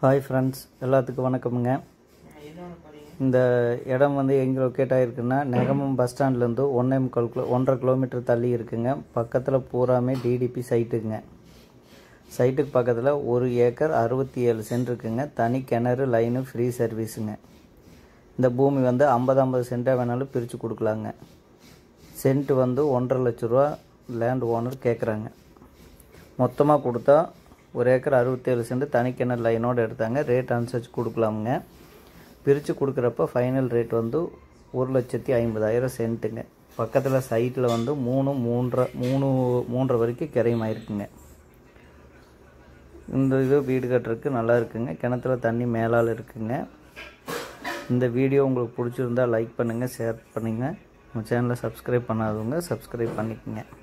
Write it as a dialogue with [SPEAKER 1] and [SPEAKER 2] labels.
[SPEAKER 1] hi friends எல்லாத்துக்கும் வணக்கமுங்க இந்த இடம் வந்து எங்கே லொக்கேட் ஆகிருக்குன்னா நெகமம் பஸ் ஸ்டாண்ட்லேருந்து ஒன்றே முக்கால் கிலோ ஒன்றரை கிலோமீட்டர் தள்ளி இருக்குங்க பக்கத்தில் பூராமே டிடிபி சைட்டுங்க சைட்டுக்கு பக்கத்தில் ஒரு ஏக்கர் அறுபத்தி ஏழு சென்ட் இருக்குங்க தனி கிணறு லைனு ஃப்ரீ சர்வீஸுங்க இந்த பூமி வந்து ஐம்பது ஐம்பது சென்ட்டாக வேணாலும் பிரித்து கொடுக்கலாங்க சென்ட் வந்து ஒன்றரை லட்ச ரூபா லேண்ட் ஓனர் கேட்குறாங்க மொத்தமாக கொடுத்தா ஒரு ஏக்கர் அறுபத்தேழு சென்ட் தனிக்கிணறு லைனோடு எடுத்தாங்க ரேட் அனுசரித்து கொடுக்கலாமுங்க பிரித்து கொடுக்குறப்ப ஃபைனல் ரேட் வந்து ஒரு லட்சத்தி ஐம்பதாயிரம் சென்ட்டுங்க பக்கத்தில் சைட்டில் வந்து மூணு மூன்றரை மூணு மூன்றரை வரைக்கும் கிரையமாயிருக்குங்க இந்த இது வீடு கட்டுறதுக்கு நல்லா இருக்குங்க கிணத்துல தண்ணி மேலால் இருக்குங்க இந்த வீடியோ உங்களுக்கு பிடிச்சிருந்தா லைக் பண்ணுங்கள் ஷேர் பண்ணுங்கள் நம்ம சேனலை சப்ஸ்கிரைப் பண்ணாதவங்க சப்ஸ்கிரைப் பண்ணிக்கோங்க